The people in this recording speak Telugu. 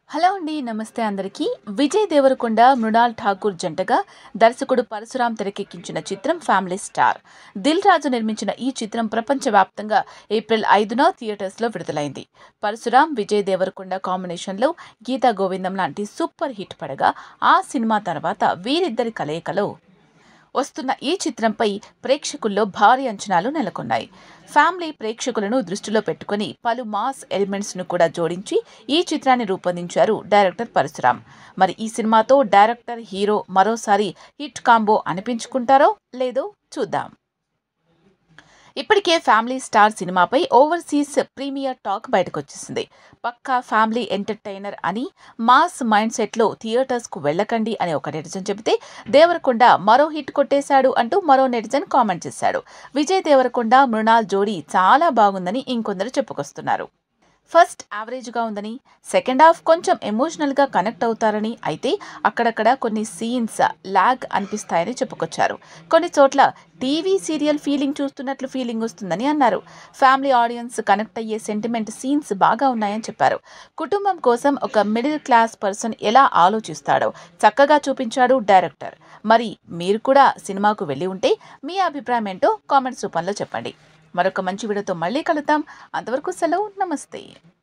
హలో అండి నమస్తే అందరికీ విజయ్ దేవరకొండ మృణాల్ ఠాకూర్ జంటగా దర్శకుడు పరశురాం తెరకెక్కించిన చిత్రం ఫ్యామిలీ స్టార్ దిల్ రాజు నిర్మించిన ఈ చిత్రం ప్రపంచవ్యాప్తంగా ఏప్రిల్ ఐదున థియేటర్స్లో విడుదలైంది పరశురాం విజయ్ దేవరకొండ కాంబినేషన్లో గీతా గోవిందం లాంటి సూపర్ హిట్ పడగా ఆ సినిమా తర్వాత వీరిద్దరి కలయికలో వస్తున్న ఈ చిత్రంపై ప్రేక్షకుల్లో భారీ అంచనాలు నెలకొన్నాయి ఫ్యామిలీ ప్రేక్షకులను దృష్టిలో పెట్టుకుని పలు మాస్ ఎలిమెంట్స్ను కూడా జోడించి ఈ చిత్రాన్ని రూపొందించారు డైరెక్టర్ పరశురాం మరి ఈ సినిమాతో డైరెక్టర్ హీరో మరోసారి హిట్ కాంబో అనిపించుకుంటారో లేదో చూద్దాం ఇప్పటికే ఫ్యామిలీ స్టార్ సినిమాపై ఓవర్సీస్ ప్రీమియర్ టాక్ బయటకు వచ్చేసింది పక్కా ఫ్యామిలీ ఎంటర్టైనర్ అని మాస్ మైండ్ సెట్లో థియేటర్స్కు వెళ్ళకండి అని ఒక నెటిజన్ చెబితే దేవరకొండ మరో హిట్ కొట్టేశాడు అంటూ మరో నెటిజన్ కామెంట్ చేశాడు విజయ్ దేవరకొండ మృణాల్ జోడీ చాలా బాగుందని ఇంకొందరు చెప్పుకొస్తున్నారు ఫస్ట్ యావరేజ్గా ఉందని సెకండ్ హాఫ్ కొంచెం ఎమోషనల్గా కనెక్ట్ అవుతారని అయితే అక్కడక్కడ కొన్ని సీన్స్ లాగ్ అనిపిస్తాయని చెప్పుకొచ్చారు కొన్ని చోట్ల టీవీ సీరియల్ ఫీలింగ్ చూస్తున్నట్లు ఫీలింగ్ వస్తుందని అన్నారు ఫ్యామిలీ ఆడియన్స్ కనెక్ట్ అయ్యే సెంటిమెంట్ సీన్స్ బాగా ఉన్నాయని చెప్పారు కుటుంబం కోసం ఒక మిడిల్ క్లాస్ పర్సన్ ఎలా ఆలోచిస్తాడో చక్కగా చూపించాడు డైరెక్టర్ మరి మీరు కూడా సినిమాకు వెళ్ళి ఉంటే మీ అభిప్రాయం ఏంటో కామెంట్స్ రూపంలో చెప్పండి మరొక మంచి వీడియోతో మళ్ళీ కలుద్దాం అంతవరకు సెలవు నమస్తే